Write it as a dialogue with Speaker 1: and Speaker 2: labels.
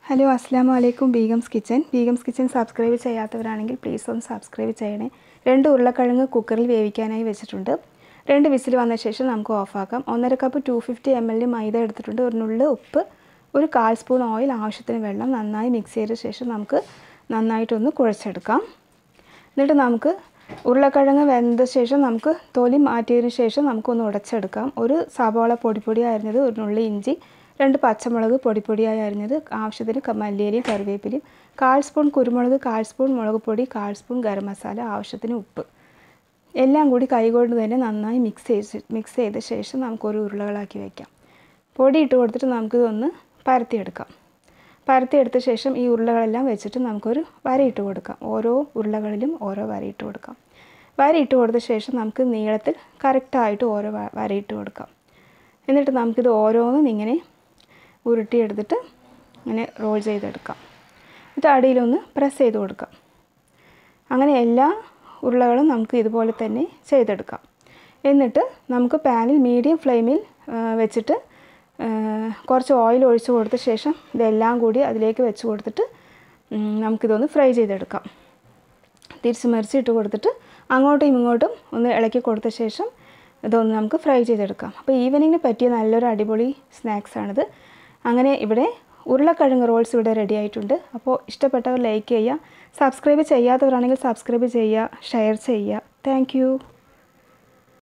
Speaker 1: hello അസ്സാം വലൈക്കും Begum's kitchen Begum's kitchen subscribe ചെയ്യാത്തവരാണെങ്കിൽ പ്ലീസ് ഒന്ന് സബ്സ്ക്രൈബ് ചെയ്യണേ രണ്ട് ഉരുളക്കിഴങ്ങ് കുക്കറിൽ വേവിക്കാനായി വെച്ചിട്ടുണ്ട് രണ്ട് വിസിൽ വന്ന ശേഷം നമുക്ക് ഓഫാക്കാം ഒന്നര cup two fifty M L മൈദ എടുത്തിട്ടുണ്ട് ഒരു നുള്ളു ഉപ്പ് ഒരു കാൽ സ്പൂൺ ഓയിൽ ആവശ്യത്തിന് വെള്ളം നന്നായി മിക്സ് ചെയ്ത ശേഷം നമുക്ക് നന്നായിട്ടൊന്ന് കുഴച്ചെടുക്കാം എന്നിട്ട് നമുക്ക് ഉരുളക്കിഴങ്ങ് വെന്ത ശേഷം നമുക്ക് തൊലി മാറ്റിയതിന് ശേഷം നമുക്കൊന്ന് ഉടച്ചെടുക്കാം ഒരു സവാള പൊടിപ്പൊടി അരിഞ്ഞത് ഒരു നുള്ളി ഇഞ്ചി രണ്ട് പച്ചമുളക് പൊടിപ്പൊടിയായി അരിഞ്ഞത് ആവശ്യത്തിന് ക- മല്ലിയിലയും കറിവേപ്പിലയും കാൽ സ്പൂൺ കുരുമുളക് കാൽ സ്പൂൺ മുളക് പൊടി കാൽ സ്പൂൺ ഗരം മസാല ആവശ്യത്തിന് ഉപ്പ് എല്ലാം കൂടി കൈകൊണ്ട് തന്നെ നന്നായി മിക്സ് ചെയ്ത് മിക്സ് ചെയ്ത ശേഷം നമുക്കൊരു ഉരുളകളാക്കി വയ്ക്കാം പൊടി ഇട്ട് കൊടുത്തിട്ട് നമുക്കിതൊന്ന് പരത്തിയെടുക്കാം പരത്തിയെടുത്ത ശേഷം ഈ ഉരുളകളെല്ലാം വെച്ചിട്ട് നമുക്കൊരു വരയിട്ട് കൊടുക്കാം ഓരോ ഉരുളകളിലും ഓരോ വരയിട്ട് കൊടുക്കാം വരയിട്ട് കൊടുത്ത ശേഷം നമുക്ക് നീളത്തിൽ കറക്റ്റായിട്ട് ഓരോ വ- വരയിട്ട് കൊടുക്കാം എന്നിട്ട് നമുക്കിത് ഓരോന്നും ഇങ്ങനെ ഉരുട്ടിയെടുത്തിട്ട് ഇങ്ങനെ റോൾ ചെയ്തെടുക്കാം എന്നിട്ട് അടിയിലൊന്ന് പ്രസ് ചെയ്ത് കൊടുക്കാം അങ്ങനെ എല്ലാ ഉരുളകളും നമുക്ക് ഇതുപോലെ തന്നെ ചെയ്തെടുക്കാം എന്നിട്ട് നമുക്ക് പാനിൽ മീഡിയം ഫ്ലെയിമിൽ ആ, വെച്ചിട്ട് ആ, കുറച്ച് ഓയിൽ ഒഴിച്ച് കൊടുത്ത ശേഷം ഇതെല്ലാം കൂടി അതിലേക്ക് വെച്ച് കൊടുത്തിട്ട് ഉം, നമുക്കിതൊന്ന് ഫ്രൈ ചെയ്തെടുക്കാം തിരിച്ച് മറിച്ചിട്ട് കൊടുത്തിട്ട് അങ്ങോട്ടും ഇങ്ങോട്ടും ഒന്ന് ഇളക്കി കൊടുത്ത ശേഷം ഇതൊന്ന് നമുക്ക് ഫ്രൈ ചെയ്തെടുക്കാം അപ്പോൾ ഈവനിങ്ങിന് പറ്റിയ നല്ലൊരു അടിപൊളി സ്നാക്സാണിത് അങ്ങനെ ഇവിടെ ഉരുളക്കിഴങ്ങ് റോൾസ് ഇവിടെ റെഡി ആയിട്ടുണ്ട് അപ്പോൾ ഇഷ്ടപ്പെട്ടവർ ലൈക്ക് ചെയ്യുക സബ്സ്ക്രൈബ് ചെയ്യാത്തവരാണെങ്കിൽ സബ്സ്ക്രൈബ് ചെയ്യുക ഷെയർ ചെയ്യുക താങ്ക്